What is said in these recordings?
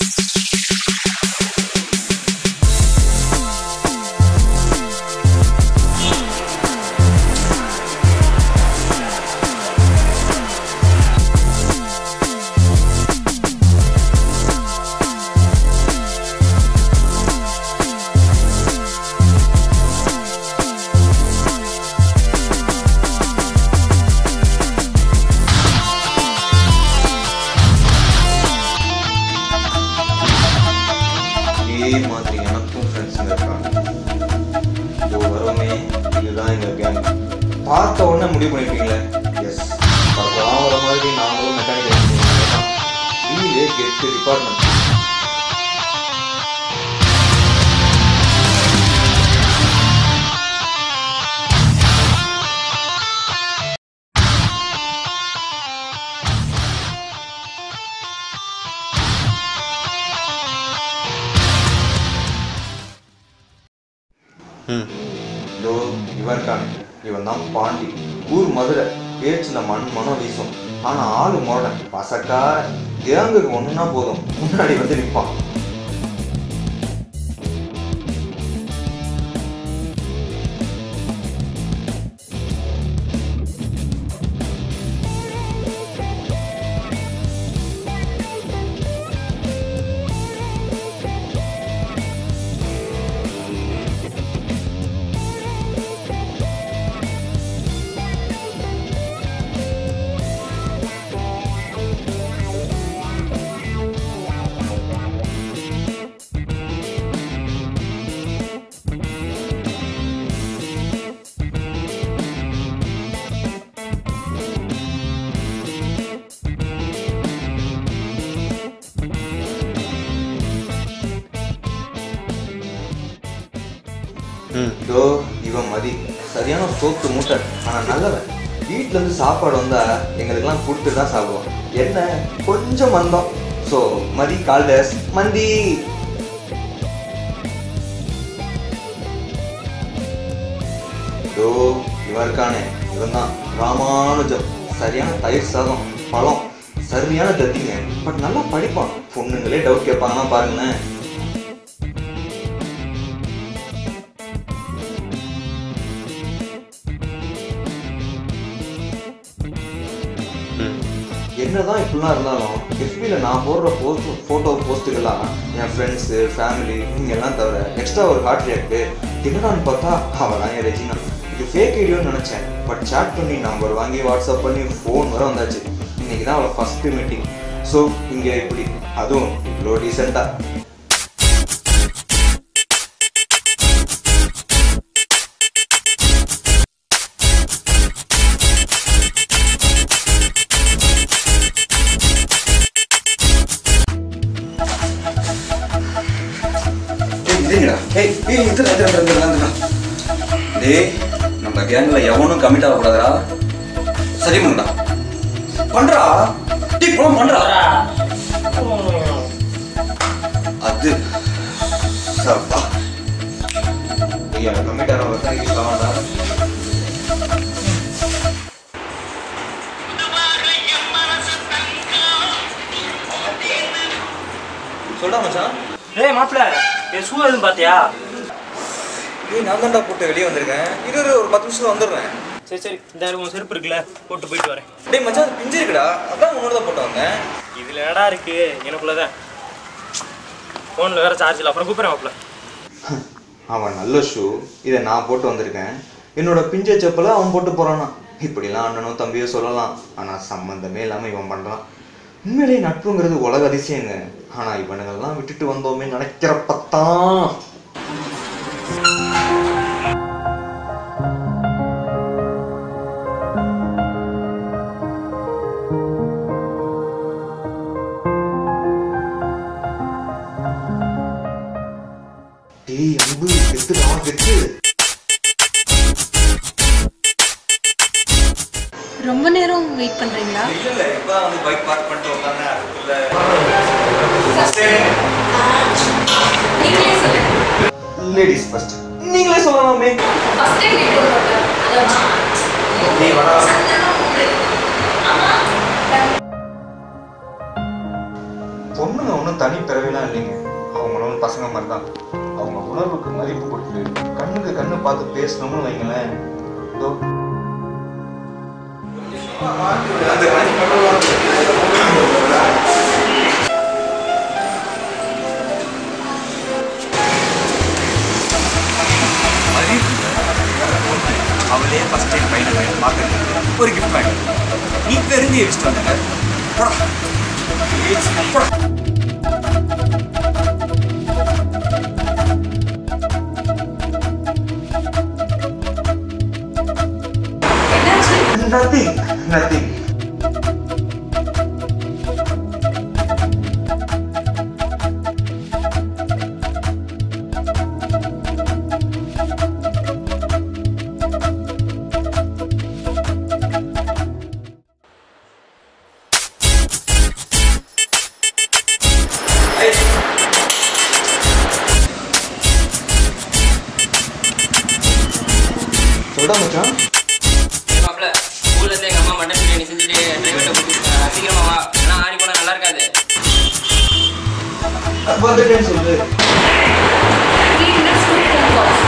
இதே மாதிரி எனக்கும் ஃப்ரெண்ட்ஸுங்க இருக்காங்க இதோ வரோமே இதுதான் எங்க கேங் பார்த்த உடனே முடிவு பண்ணிருக்கீங்களே எஸ் பார்க்கலாம் வர மாதிரி நாங்களும் மெக்கானிக்கல் வீலே கெட்டு டிபார்ட்மெண்ட் இதோ இவன் இருக்கானே இவன் தான் பாண்டி ஊர் மதுரை பேச்சுல மண் மனம் வீசும் ஆனா ஆளு முரடன் பசக்கா கேங்குக்கு ஒண்ணுனா போதும் முன்னாடி வந்து நிற்பான் இதோ இவன் மதி சரியான சோத்து மூட்டை ஆனா நல்லவன் வீட்ல இருந்து சாப்பாடு வந்தா எங்களுக்கெல்லாம் கொடுத்து தான் சாப்பிடுவோம் என்ன கொஞ்சம் மந்தம் ஸோ மதி கால்டஸ் மந்தி இதோ இவன் இருக்கானே இவன் தான் ராமானுஜம் சரியான தயிர் சாதம் பழம் சரியான தத்திங்க பட் நல்லா படிப்பான் பொண்ணுங்களே டவுட் கேட்பாங்கன்னா பாருங்களேன் என்னதான் இப்படிலாம் இருந்தாலும் எஃபியில் நான் போடுற போஸ்ட் ஃபோட்டோ போஸ்ட்டுகள்லாம் என் ஃப்ரெண்ட்ஸு ஃபேமிலி இவங்க எல்லாம் தவிர எக்ஸ்ட்ரா ஒரு ஹார்ட் ரியாக்ட் என்னடான்னு பார்த்தா அவள் தான் என் ரெஜினா இது ஃபேக் ஐடியோன்னு நினச்சேன் பட் chat பண்ணி நம்பர் வாங்கி வாட்ஸ்அப் பண்ணி ஃபோன் வர வந்தாச்சு இன்னைக்கு தான் அவளை ஃபஸ்ட்டு மீட்டிங் ஸோ இங்கே இப்படி அதுவும் இவ்வளோ டீசெண்டாக ஏய் இதுங்கடா ஏய் ஏய் இது இது இது இது டேய் நம்ம கேங்ல எவனும் கமிட் ஆகக்கூடாதுடா சரி பண்ணுடா பண்றா டேய் போலாம் பண்றா அது சப்பா ஐயா கம்மிட் ஆகிறவங்க தான் யூஸ் ஆகண்டா சொல்டா மச்சான் ஏய் மாப்பிள்ள என் ஷூ எதுவும் பார்த்தியா ஏய் நான் தான்டா போட்டு வெளியே வந்திருக்கேன் இரு இரு, ஒரு பத்து நிமிஷத்துல வந்துடுறேன் சரி சரி இந்த உன் செருப்பு இருக்குல்ல போட்டு போயிட்டு வரேன் டேய் மச்சான் அது பிஞ்சு இருக்குடா அதான் உன்னோட தான் போட்டு வந்தேன் இதில் என்னடா இருக்கு எனக்குள்ளதான் ஃபோனில் வேற சார்ஜ் இல்லை அப்புறம் கூப்பிட்றேன் மாப்பிள்ள அவன் நல்ல ஷூ இதை நான் போட்டு வந்திருக்கேன் என்னோட பிஞ்ச செப்பலை அவன் போட்டு போறானா இப்படிலாம் அண்ணனோ தம்பியோ சொல்லலாம் ஆனா சம்மந்தமே இல்லாம இவன் பண்றான் உண்மையிலேயே நட்புங்கிறது உலக அதிசயங்க ஆனா இவனுங்கெல்லாம் விட்டுட்டு வந்தோமே நினைக்கிறப்பத்தான் டேய் அன்பு கெத்துடா கெத்து ரொம்ப நேரம் வெயிட் பண்றீங்களா இல்ல இல்ல இப்பதான் வந்து பைக் பார்க் பண்ணிட்டு உட்காந்தேன் அதுக்குள்ள நீங்களே சொல்லுங்க லேடிஸ் ஃபர்ஸ்ட் நீங்களே சொல்லலாமே ஃபர்ஸ்ட் டைம் வீடியோ போட்டேன் அதான் நீ வரா ஆமா பொண்ணுங்க ஒன்றும் ஒன்றும் தனி பிறவிலாம் இல்லைங்க அவங்களும் பசங்க மாதிரி தான் அவங்க உணர்வுக்கு மதிப்பு கொடுத்து கண்ணுக்கு கண்ணு பார்த்து பேசணும்னு வைங்களேன் இதோ அவளே ஃபர்ஸ்ட் டைம் பையனை பையன் பார்க்கறது ஒரு கிஃப்ட் பேக் நீ தெரிஞ்சு வச்சுட்டு வந்தாங்க போடா ஏய், போடா என்னாச்சு நத்திங் நத்திங் சொல்டா மச்சான் ஏய் மாப்ள ஸ்கூல்ல இருந்து எங்க அம்மா மட்டன் பிரியாணி செஞ்சுட்டு டிரைவர்கிட்ட கொடுத்து சீக்கிரமா வா ஏன்னா ஆடி போனா நல்லா இருக்காது வந்துட்டேன்னு சொல்லு த்ரீ மினிட்ஸ் ஃபோன் கால்ஸ்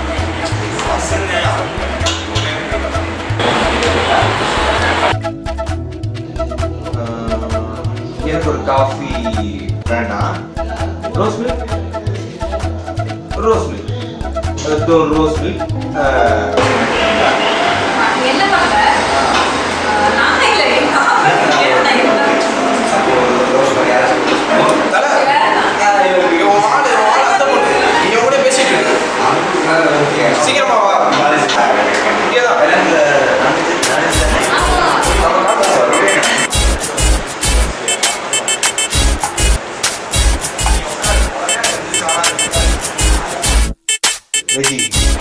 ஆஹ், எனக்கு ஒரு காஃபி வேண்டாம் ரோஸ் மில்க் ரோஸ் மில்க் தோ ரோஸ் மில்க் என்ன பண்ணல நான் இல்லை எங்க தல இவன் ஆளு இவன் ஆளு அந்த பொண்ணு இங்க கூட பேசிட்டு இருக்கு சீக்கிரமா வா இங்கேதான் வெஜி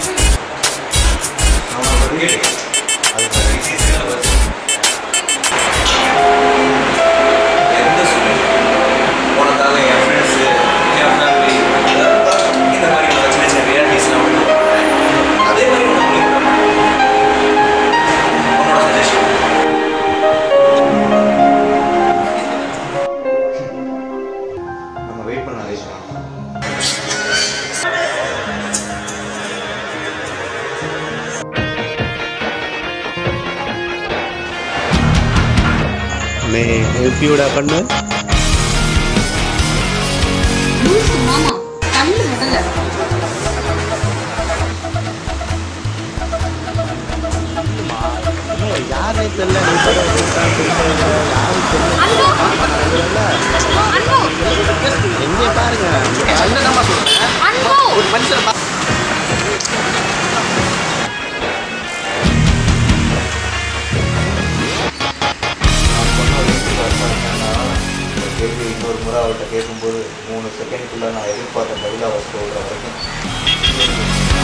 அவனை பத்தி அது எந்த சூழ்நிலை உனக்காக என் ஃப்ரெண்ட்ஸு என் ஃபேமிலி இந்த மாதிரி ஒரு சின்ன சின்ன ரியாலிட்டிஸ்லாம் வந்து அதே மாதிரி உனக்கு மீட் பண்ணேன் உன்னோட சஜஷன் நம்ம வெயிட் பண்ண விஷயம் मैं हेल्प यू कண்ணு லூசு மாமா தள்ளு முதல்ல யாருனே தெரியல நீ கூட யாரும் தெரியல அன்பு அன்பு எங்கே பாருங்க அன்பு ஒரு மனுஷன் நான் சொன்ன விஷயத்துக்கு அர்த்தம் இந்த கேள்வி இன்னொரு முறை அவர்கிட்ட கேட்கும்போது மூணு செகண்டுக்குள்ள நான் எதிர்பார்த்த பதில் அவர் சொல்கிற வரைக்கும்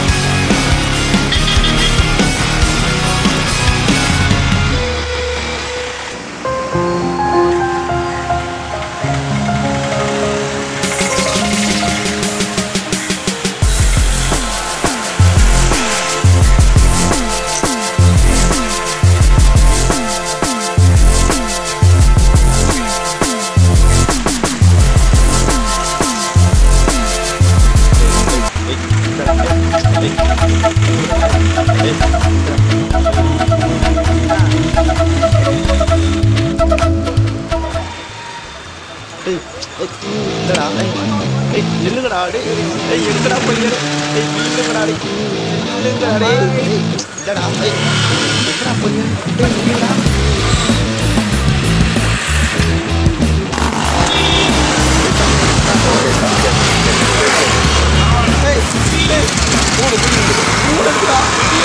டேய் ஏய், இல்லடா ஏய், ஏய் நில்லுங்கடா டேய் ஏய் எங்கடா போய் ஏய் நில்லுங்கடா டேய் நில்லுங்கடா டேய் ஏய், இல்லடா ஏய் எங்கடா போய் டேய் நில்லுங்கடா ஏய் ஏய் மூணு மூணு இருக்குடா